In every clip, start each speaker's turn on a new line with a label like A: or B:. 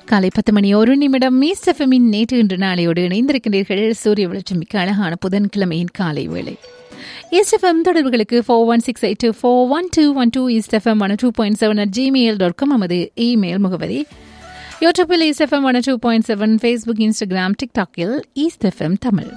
A: காலை பத்து மணி ஒரு நிமிடம் மீஸ்டஃபமின் நேற்று இன்று நாளையோடு இணைந்திருக்கின்றீர்கள் சூரிய வெளிச்சம் மிக்க அழகான புதன்கிழமையின் காலை வேளை ஈஸ்டஃபம் தொடர்புகளுக்கு four one six eight two four one two one two East FM one two point seven at Gmail dot com நமது இமெயில் முகவரி யூடியூப்பில் East FM one two point seven Facebook Instagram டிக்டாக்கில் ஈஸ்டஃபம் தமிழ்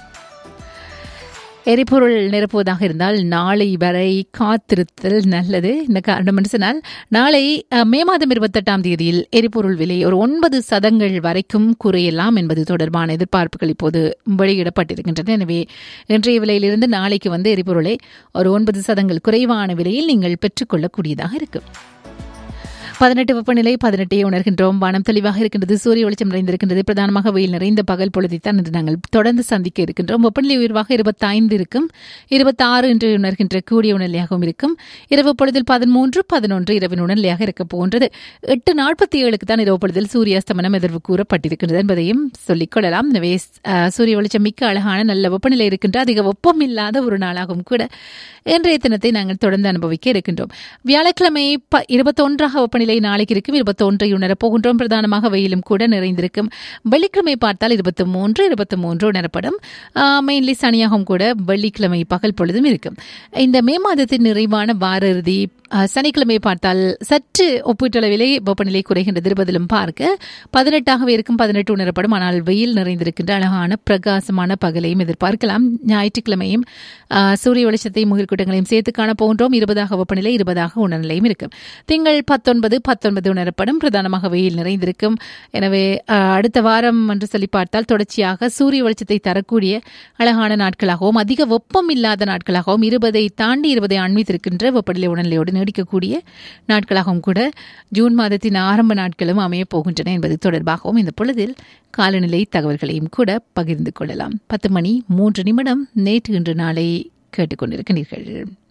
A: எரிபொருள் நிரப்புவதாக இருந்தால் நாளை வரை காத்திருத்தல் நல்லது இந்த காரணம் என்று சொன்னால் நாளை அஹ், மே மாதம் இருபத்தெட்டாம் தேதியில் எரிபொருள் விலை ஒரு ஒன்பது சதங்கள் வரைக்கும் குறையலாம் என்பது தொடர்பான எதிர்பார்ப்புகள் இப்போது வெளியிடப்பட்டிருக்கின்றன எனவே இன்றைய விலையிலிருந்து நாளைக்கு வந்து எரிபொருளை ஒரு ஒன்பது சதங்கள் குறைவான விலையில் நீங்கள் பெற்றுக்கொள்ளக்கூடியதாக இருக்கும் பதினெட்டு வெப்பநிலை பதினெட்டே உணர்கின்றோம் வானம் தெளிவாக இருக்கின்றது சூரிய வெளிச்சம் நிறைந்திருக்கின்றது பிரதானமாக வெயில் நிறைந்த பகல் பொழுதைத்தான் இன்று நாங்கள் தொடர்ந்து சந்திக்க இருக்கின்றோம் வெப்பநிலை உயர்வாக இருபத்தைந்து இருக்கும் இருபத்தாறு என்று உணர்கின்ற கூடிய உணர்நிலையாகவும் இருக்கும் இரவு பொழுதில் பதிமூன்று பதினொன்று இரவின் உணர்நிலையாக இருக்கப் போகின்றது எட்டு நாற்பத்தி ஏழுக்கு தான் இரவு பொழுதில் சூரியாஸ்தமனம் எதிர்வு கூறப்பட்டிருக்கின்றது என்பதையும் சொல்லிக் கொள்ளலாம் எனவே அஹ், சூரிய வெளிச்சம் மிக்க அழகான நல்ல வெப்பநிலை இருக்கின்ற அதிக வெப்பம் இல்லாத ஒரு நாளாகவும் கூட இன்றைய தினத்தை நாங்கள் தொடர்ந்து அனுபவிக்க இருக்கின்றோம் வியாழக்கிழமை ப இருபத்தொன்றாக வெப்பநிலை நாளைக்கு இருக்கும் இருபத்தொன்றை உணரப் போகின்றோம் பிரதானமாக வெயிலும் கூட நிறைந்திருக்கும் வெள்ளிக்கிழமை பார்த்தால் இருபத்தி மூன்று இருபத்தி மூன்று உணரப்படும் மெயின்லி சனியாகவும் கூட வெள்ளிக்கிழமை பகல் பொழுதும் இருக்கும் இந்த மே மாதத்தின் நிறைவான வார இறுதி அஹ், சனிக்கிழமை பார்த்தால் சற்று ஒப்பீட்டளவிலே வெப்பநிலை குறைகின்றது இருபதிலும் பார்க்க பதினெட்டாகவே இருக்கும் பதினெட்டு உணரப்படும் ஆனால் வெயில் நிறைந்திருக்கின்ற அழகான பிரகாசமான பகலையும் எதிர்பார்க்கலாம் ஞாயிற்றுக்கிழமையும் அஹ், சூரிய வெளிச்சத்தையும் முகில்கூட்டங்களையும் சேர்த்து காண போகின்றோம் இருபதாக வெப்பநிலை இருபதாக உணர்நிலையும் இருக்கும் திங்கள் பத்தொன்பது பத்தொன்பது உணரப்படும் பிரதானமாக வெயில் நிறைந்திருக்கும் எனவே அஹ், அடுத்த வாரம் என்று சொல்லி பார்த்தால் தொடர்ச்சியாக சூரிய வெளிச்சத்தை தரக்கூடிய அழகான நாட்களாகவும் அதிக வெப்பம் இல்லாத நாட்களாகவும் இருபதை தாண்டி இருபதை அண்மித்திருக்கின்ற வெப்பநிலை உடல்நிலையோடு நீடிக்கக்கூடிய நாட்களாகவும் கூட ஜூன் மாதத்தின் ஆரம்ப நாட்களும் அமையப் போகின்றன என்பது தொடர்பாகவும் இந்த பொழுதில் காலநிலை தகவல்களையும் கூட பகிர்ந்து கொள்ளலாம் பத்து மணி மூன்று நிமிடம் நேற்று இன்று நாளை கேட்டுக்கொண்டிருக்கிறீர்கள்